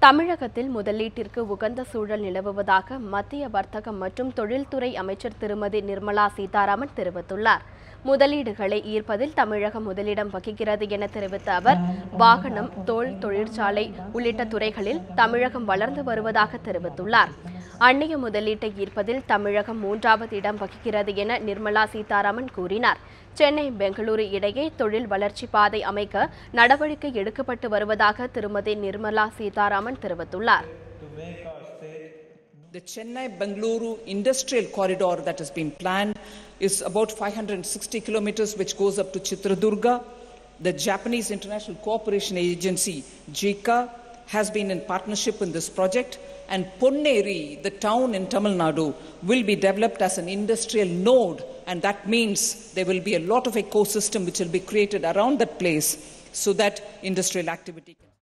தமிழகத்தில் முதலீட்டிற்கு உகந்த சூழல் நிலவுவதாக மத்திய வர்த்தகம் மற்றும் தொழில்துறை அமைச்சர் திருமதி நிர்மலா சீதாராமன் தெரிவித்துள்ளார் முதலீடுகளை ஈர்ப்பதில் தமிழகம் முதலிடம் வகிக்கிறது என தெரிவித்த அவர் வாகனம் தோல் தொழிற்சாலை உள்ளிட்ட துறைகளில் தமிழகம் வளர்ந்து வருவதாக தெரிவித்துள்ளார் அந்நிய முதலீட்டை ஈர்ப்பதில் தமிழகம் மூன்றாவது இடம் வகிக்கிறது என நிர்மலா சீதாராமன் கூறினார் சென்னை பெங்களூரு இடையே தொழில் வளர்ச்சி பாதை அமைக்க நடவடிக்கை எடுக்கப்பட்டு வருவதாக திருமதி நிர்மலா சீதாராமன் தெரிவித்துள்ளார் The Chennai Bangalore industrial corridor that has been planned is about 560 kilometers, which goes up to Chitradurga. The Japanese International Cooperation Agency, JICA, has been in partnership in this project. And Ponneri, the town in Tamil Nadu, will be developed as an industrial node. And that means there will be a lot of ecosystem which will be created around that place so that industrial activity can.